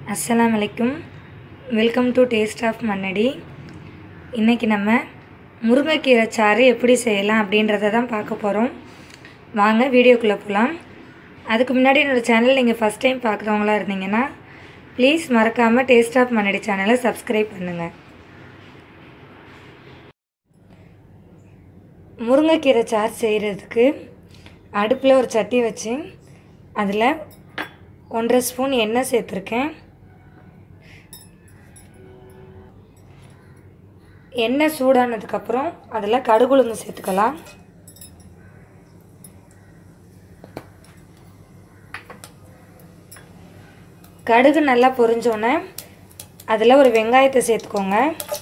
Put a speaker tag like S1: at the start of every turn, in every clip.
S1: அஸ்ஸலாம் வலைக்கும் welcome to taste of Mannady இன்றைக்கி நம்ம முருங்கைக்கீரை சாறு எப்படி செய்யலாம் அப்படின்றத தான் பார்க்க போகிறோம் வாங்க வீடியோக்குள்ளே போகலாம் அதுக்கு முன்னாடி என்னோடய சேனல் நீங்கள் ஃபஸ்ட் டைம் பார்க்குறவங்களா இருந்தீங்கன்னா ப்ளீஸ் மறக்காமல் டேஸ்ட் ஆஃப் மன்னடி சேனலை சப்ஸ்கிரைப் பண்ணுங்கள் முருங்கைக்கீரை சாறு செய்கிறதுக்கு அடுப்பில் ஒரு சட்டி வச்சு அதில் ஒன்றரை ஸ்பூன் எண்ணெய் சேர்த்துருக்கேன் எண்ணெய் சூடானதுக்கப்புறம் அதில் கடுகுளுந்து சேர்த்துக்கலாம் கடுகு நல்லா பொரிஞ்சோன்னே அதில் ஒரு வெங்காயத்தை சேர்த்துக்கோங்க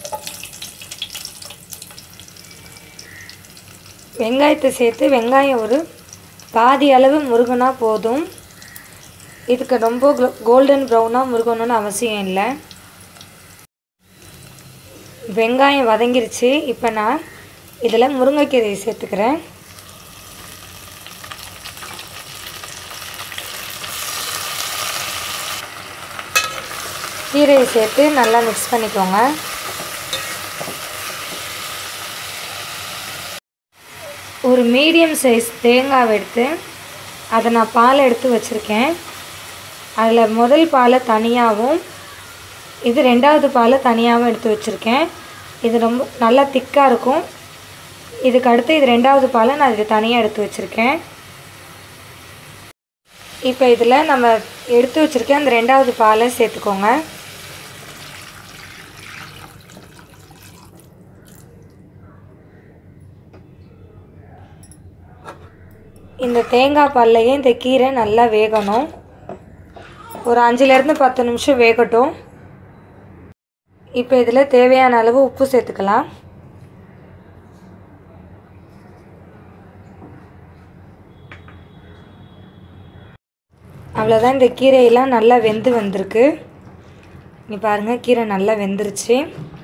S1: வெங்காயத்தை சேர்த்து வெங்காயம் ஒரு பாதி அளவு முருகனா போதும் இதுக்கு ரொம்ப கோல்டன் ப்ரௌனாக முருகணும்னு அவசியம் இல்லை வெங்காயம் வதங்கிருச்சு இப்போ நான் இதில் முருங்கைக்கீரையை சேர்த்துக்கிறேன் கீரையை சேர்த்து நல்லா மிக்ஸ் பண்ணிக்கோங்க ஒரு மீடியம் சைஸ் தேங்காவை எடுத்து அதை நான் பால் எடுத்து வச்சுருக்கேன் அதில் முதல் பாலை தனியாகவும் இது ரெண்டாவது பாலை தனியாகவும் எடுத்து வச்சுருக்கேன் இது ரொம்ப நல்லா திக்காக இருக்கும் இதுக்கு அடுத்து இது ரெண்டாவது பாலை நான் இது தனியாக எடுத்து வச்சுருக்கேன் இப்போ இதில் நம்ம எடுத்து வச்சுருக்கேன் அந்த ரெண்டாவது பாலை சேர்த்துக்கோங்க இந்த தேங்காய் பால்லையே இந்த கீரை நல்லா வேகணும் ஒரு அஞ்சுலேருந்து பத்து நிமிஷம் வேகட்டும் இப்போ இதில் தேவையான அளவு உப்பு சேர்த்துக்கலாம் அவ்வளோதான் இந்த கீரையெல்லாம் நல்லா வெந்து வந்திருக்கு நீ பாருங்கள் கீரை நல்லா வெந்துருச்சு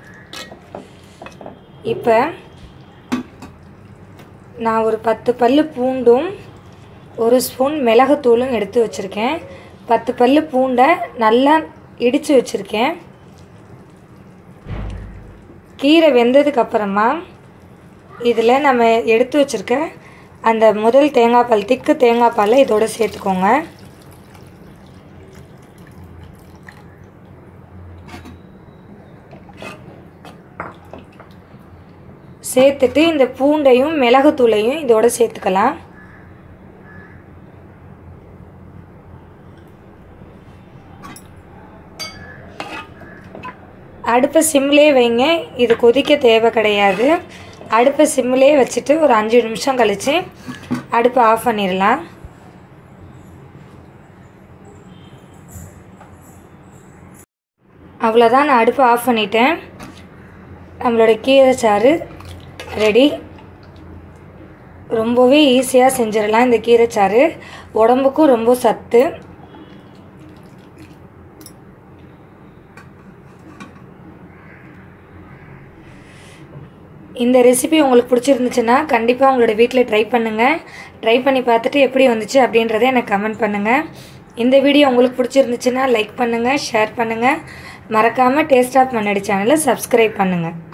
S1: இப்போ நான் ஒரு பத்து பல் பூண்டும் ஒரு ஸ்பூன் மிளகுத்தூளும் எடுத்து வச்சுருக்கேன் பத்து பல் பூண்டை நல்லா இடித்து வச்சுருக்கேன் கீரை வெந்ததுக்கப்புறமா இதில் நம்ம எடுத்து வச்சுருக்க அந்த முதல் தேங்காய் பால் திக்கு தேங்காய் பாலை இதோட சேர்த்துக்கோங்க சேர்த்துட்டு இந்த பூண்டையும் மிளகுத்தூளையும் இதோட சேர்த்துக்கலாம் அடுப்பை சிம்லே வைங்க இது கொதிக்க தேவை கிடையாது அடுப்பை சிம்லே வச்சுட்டு ஒரு அஞ்சு நிமிஷம் கழித்து அடுப்பை ஆஃப் பண்ணிடலாம் அவ்வளோதான் நான் அடுப்பை ஆஃப் பண்ணிட்டேன் நம்மளோட கீரை சாறு ரெடி ரொம்பவே ஈஸியாக செஞ்சிடலாம் இந்த கீரை சாறு உடம்புக்கும் ரொம்ப சத்து இந்த ரெசிபி உங்களுக்கு பிடிச்சிருந்துச்சுன்னா கண்டிப்பாக உங்களோட வீட்டில் ட்ரை பண்ணுங்கள் ட்ரை பண்ணி பார்த்துட்டு எப்படி வந்துச்சு அப்படின்றத எனக்கு கமெண்ட் பண்ணுங்கள் இந்த வீடியோ உங்களுக்கு பிடிச்சிருந்துச்சுன்னா லைக் பண்ணுங்கள் ஷேர் பண்ணுங்கள் மறக்காமல் டேஸ்ட் ஆஃப் மன்னடி சேனலை சப்ஸ்கிரைப் பண்ணுங்கள்